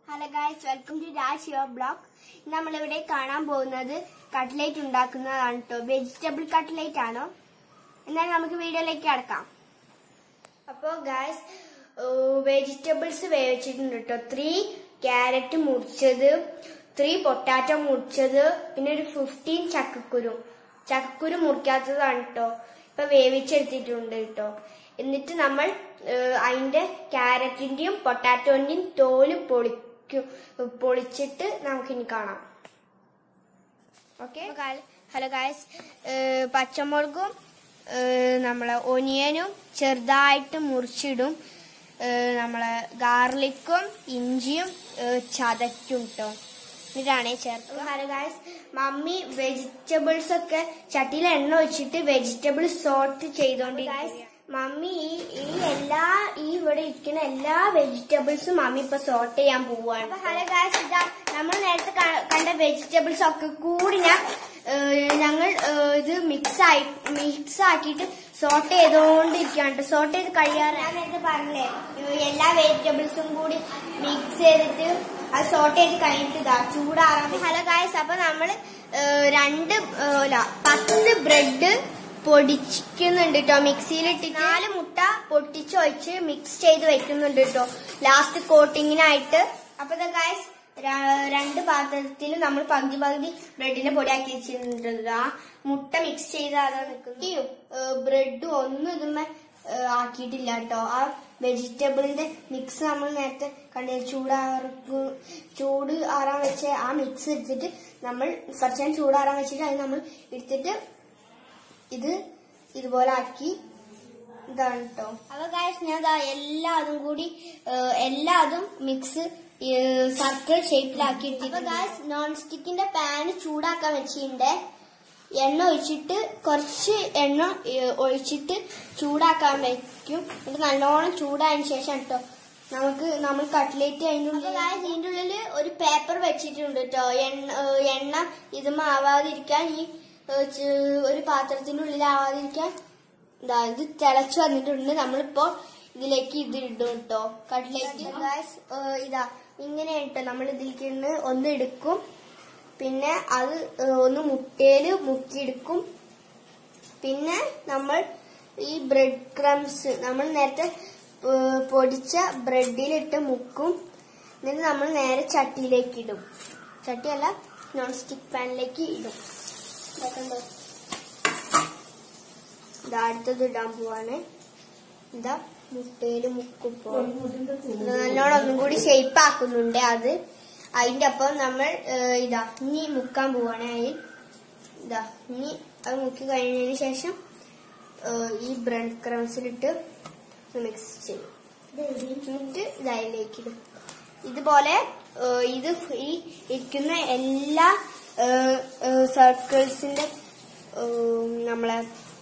Hello guys welcome to Raj your blog നമ്മളിവിടെ കാണാൻ പോകുന്നത് കട്ട്ലേറ്റ് ഉണ്ടാക്കുന്നതാണ് കേട്ടോ വെജിറ്റബിൾ കട്ട്ലേറ്റ് ആണോ എന്നാൽ നമുക്ക് വീഡിയോയിലേക്ക് കടക്കാം അപ്പോൾ ഗായ്സ് വെജിറ്റബിൾസ് വേവിച്ചിട്ടുണ്ട് കേട്ടോ ത്രീ ക്യാരറ്റ് മുറിച്ചത് ത്രീ പൊട്ടാറ്റോ മുറിച്ചത് പിന്നെ ഒരു ഫിഫ്റ്റീൻ ചക്കക്കുരു ചക്കക്കുരു മുറിക്കാത്തതാണ് കേട്ടോ ഇപ്പൊ വേവിച്ചെടുത്തിട്ടുണ്ട് കേട്ടോ എന്നിട്ട് നമ്മൾ ഏഹ്, അതിന്റെ ക്യാരറ്റിന്റെയും പൊട്ടാറ്റോന്റെയും തോല് പൊളിക്കും പൊളിച്ചിട്ട് നമുക്കിനി കാണാം ഓക്കെ ഹലോ ഗായ്സ് പച്ചമുളകും ഏഹ്, നമ്മളെ ഒനിയനും ചെറുതായിട്ട് മുറിച്ചിടും ഏഹ്, നമ്മളെ ഗാർലിക്കും ഇഞ്ചിയും ഏഹ്, ചതയ്ക്കും കേട്ടോ ഇതാണ് ചേർക്കുക ഹലോ ഗായ്സ് മമ്മി വെജിറ്റബിൾസ് ഒക്കെ ചട്ടിയിൽ എണ്ണ ഒഴിച്ചിട്ട് വെജിറ്റബിൾ സോർട്ട് ചെയ്തോണ്ടിരിക്കും മമ്മി ഈ ഈ എല്ലാ ഈ ഇവിടെ ഇരിക്കുന്ന എല്ലാ വെജിറ്റബിൾസും മമ്മി ഇപ്പൊ സോർട്ട് ചെയ്യാൻ പോവാണ് ഹലോ ഗായ്സ് ഇതാ നമ്മൾ നേരത്തെ ക- കണ്ട വെജിറ്റബിൾസ് ഒക്കെ കൂടി ഞാൻ ഏഹ്, ഞങ്ങൾ ഏഹ്, ഇത് മിക്സ് ആയി മിക്സ് ആക്കിയിട്ട് സോർട്ട് ചെയ്തോണ്ടിരിക്കുകയാണ് സോർട്ട് ചെയ്ത് കഴിയാറ് ഞാൻ നേരത്തെ പറഞ്ഞില്ലേ ഏഹ്, എല്ലാ വെജിറ്റബിൾസും കൂടി മിക്സ് ചെയ്തിട്ട് അത് സോർട്ട് ചെയ്ത് കഴിഞ്ഞിട്ട് ഇതാ ചൂടാറാൻ ഹലോ ഗായ്സ് അപ്പൊ നമ്മള് ഏഹ്, രണ്ട് ഏഹ്, അല്ല പത്ത് ബ്രെഡ് പൊടിക്കുന്നുണ്ട് കേട്ടോ മിക്സിയിലിട്ട് നാല് മുട്ട പൊട്ടിച്ചൊഴിച്ച് മിക്സ് ചെയ്ത് വെക്കുന്നുണ്ട് കേട്ടോ ലാസ്റ്റ് കോട്ടിങ്ങിനായിട്ട് അപ്പൊ ഗായ്സ് രണ്ട് പാത്രത്തിൽ നമ്മൾ പകുതി പകുതി ബ്രെഡിന്റെ പൊടിയാക്കി വെച്ചിട്ടുണ്ട് ആ മുട്ട മിക്സ് ചെയ്ത് അതാ നിൽക്കുന്നു ബ്രെഡും ഒന്നും ഇതുമ്മ ആക്കിയിട്ടില്ല കേട്ടോ ആ വെജിറ്റബിളിന്റെ മിക്സ് നമ്മൾ നേരത്തെ കണ്ട ചൂടാറു ചൂട് ആറാൻ വെച്ച ആ മിക്സ് എടുത്തിട്ട് നമ്മൾ കുറച്ച് നേരം ചൂടാറാൻ വെച്ചിട്ട് അത് നമ്മൾ എടുത്തിട്ട് ഇത് ഇതുപോലെ ആക്കി ഇതാണ് കേട്ടോ അപ്പൊ ഗായ്സ് ഞാൻ ദാ എല്ലാതും കൂടി ഏഹ്, എല്ലാതും മിക്സ് സർക്കിൾ ഷേപ്പിലാക്കി അപ്പൊ ഗായ്സ് നോൺ സ്റ്റിക്കിന്റെ പാന് ചൂടാക്കാൻ വെച്ചിട്ടുണ്ട് എണ്ണ ഒഴിച്ചിട്ട് കുറച്ച് എണ്ണ ഏഹ്, ഒഴിച്ചിട്ട് ചൂടാക്കാൻ വെക്കും എന്നിട്ട് നല്ലോണം ചൂടായതിനു ശേഷം കേട്ടോ നമുക്ക് നമ്മൾ കട്ട്ലേറ്റ് അതിൻ്റെ ഉള്ളിൽ ഇതിന്റെ ഉള്ളിൽ ഒരു പേപ്പർ വെച്ചിട്ടുണ്ട് കേട്ടോ എണ്ണ ഏഹ്, എണ്ണ ഇതും ആവാതിരിക്കാൻ ഈ ഏഹ്, ച്- ഒരു പാത്രത്തിന്റെ ഉള്ളിൽ ആവാതിരിക്കാൻ ഇതാ ഇത് തിളച്ചു വന്നിട്ടുണ്ട് നമ്മളിപ്പോ ഇതിലേക്ക് ഇത് ഇടും കേട്ടോ കട്ട്ലേറ്റ് ഗായ്സ് ഇതാ ഇങ്ങനെ കേട്ടോ നമ്മൾ ഇതിലേക്ക് ഇന്ന് ഒന്ന് എടുക്കും പിന്നെ അത് ഏഹ്, ഒന്ന് മുട്ടയില് മുക്കിയെടുക്കും പിന്നെ നമ്മൾ ഈ ബ്രെഡ് ക്രംസ് നമ്മൾ നേരത്തെ ഏഹ്, പൊടിച്ച ബ്രെഡിലിട്ട് മുക്കും എന്നിട്ട് നമ്മൾ നേരെ ചട്ടിയിലേക്ക് ഇടും ചട്ടിയല്ല നോൺ സ്റ്റിക്ക് പാനിലേക്ക് ഇടും ഇതൊക്കെ ഉണ്ടോ? ഇതാ അടുത്തത് ഇടാൻ പോവാണ് ഇതാ മുട്ടയില് മുക്കുപ്പോ നല്ലോണം ഒന്നും കൂടി ഷേപ്പ് ആക്കുന്നുണ്ട് അത് അതിന്റെ ഒപ്പം നമ്മൾ ഏഹ്, ഇതാ ഇനി മുക്കാൻ പോവാണ് അതിൽ ഇതാ ഇനി അത് മുക്കി കഴിഞ്ഞതിന് ശേഷം ഏഹ്, ഈ ബ്രെഡ് ക്രംസിലിട്ട് മിക്സ് ചെയ്യും എന്നിട്ട് ഇതതിലേക്ക് ഇടും ഇതുപോലെ ഏഹ്, ഇത് ഈ ഇരിക്കുന്ന എല്ലാ സർക്കിൾസിന്റെ നമ്മളെ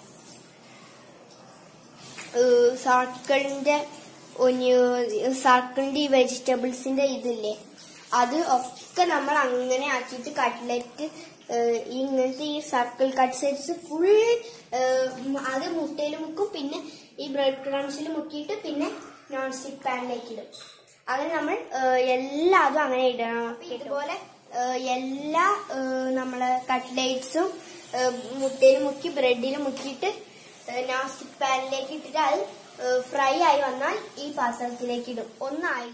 സർക്കിളിന്റെ സർക്കിളിന്റെ ഈ വെജിറ്റബിൾസിന്റെ ഇതില്ലേ അത് ഒക്കെ നമ്മൾ അങ്ങനെ ആക്കിയിട്ട് കട്ട്ലറ്റ് ഇങ്ങനത്തെ ഈ സർക്കിൾ കട്ട്ലെറ്റ്സ് ഫുൾ അത് മുട്ടയിൽ മുക്കും പിന്നെ ഈ ബ്രെഡ് ക്രംസിൽ മുക്കിയിട്ട് പിന്നെ നോൺ സ്റ്റിക് പാനിലേക്ക് ഇടും അങ്ങനെ നമ്മൾ ഏഹ്, എല്ലാതും അങ്ങനെ ഇടണം അപ്പൊ ഇതുപോലെ ഏഹ്, എല്ലാ ഏഹ്, നമ്മളെ കട്ട്ലേറ്റ്സും മുട്ടയിൽ മുക്കി ബ്രെഡിൽ മുക്കിയിട്ട് നോൺ സ്റ്റിക് പാനിലേക്ക് ഇട്ടിട്ട് അത് ഫ്രൈ ആയി വന്നാൽ ഈ പാത്രത്തിലേക്ക് ഇടും ഒന്നായി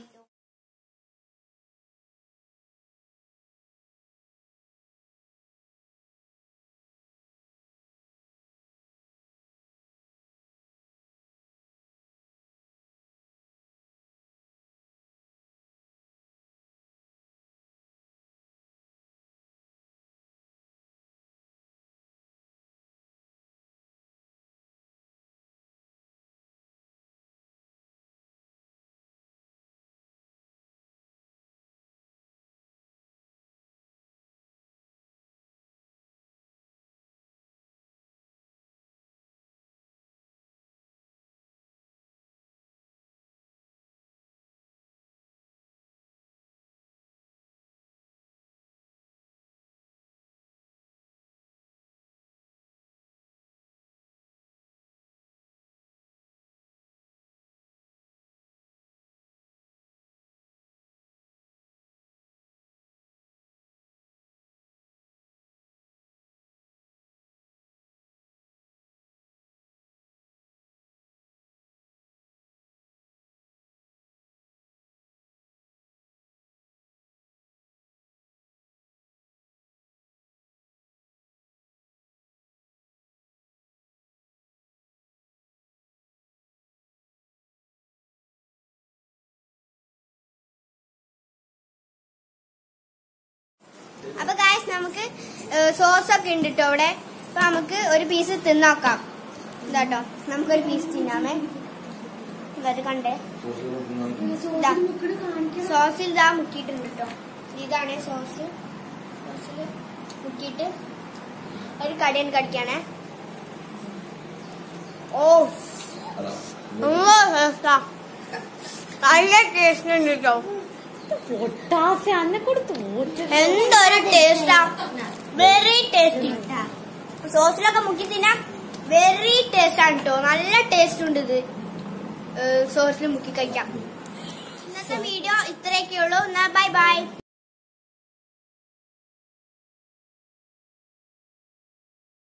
നമുക്ക് സോസ് ഒക്കെ ഉണ്ട് കേട്ടോ ഇവിടെ അപ്പൊ നമുക്ക് ഒരു പീസ് തിന്നോക്കാം ഇതാട്ടോ നമുക്കൊരു പീസ് തിന്നാമേ ഇത് കണ്ടേ ഇതാ. സോസിൽ ഇതാ മുക്കിയിട്ടുണ്ട് കേട്ടോ ഇതാണ് സോസ് സോസിൽ മുക്കിയിട്ട് ഒരു കടിയൻ കടിക്കാണേ ഓ നല്ല ടേസ്റ്റാ നല്ല ടേസ്റ്റ് ഉണ്ട് കേട്ടോ പൊട്ടാസെ അന്നെ കൊടുത്തു എന്തൊരു ടേസ്റ്റാ വെരി ടേസ്റ്റി സോസിലൊക്കെ മുക്കി തിന്നാ വെരി ടേസ്റ്റ് ആണ് കേട്ടോ നല്ല ടേസ്റ്റ് ഉണ്ട് ഇത് സോസിൽ മുക്കി കഴിക്കാം ഇന്നത്തെ വീഡിയോ ഇത്രയൊക്കെ ഉള്ളൂ എന്നാ ബൈ ബൈ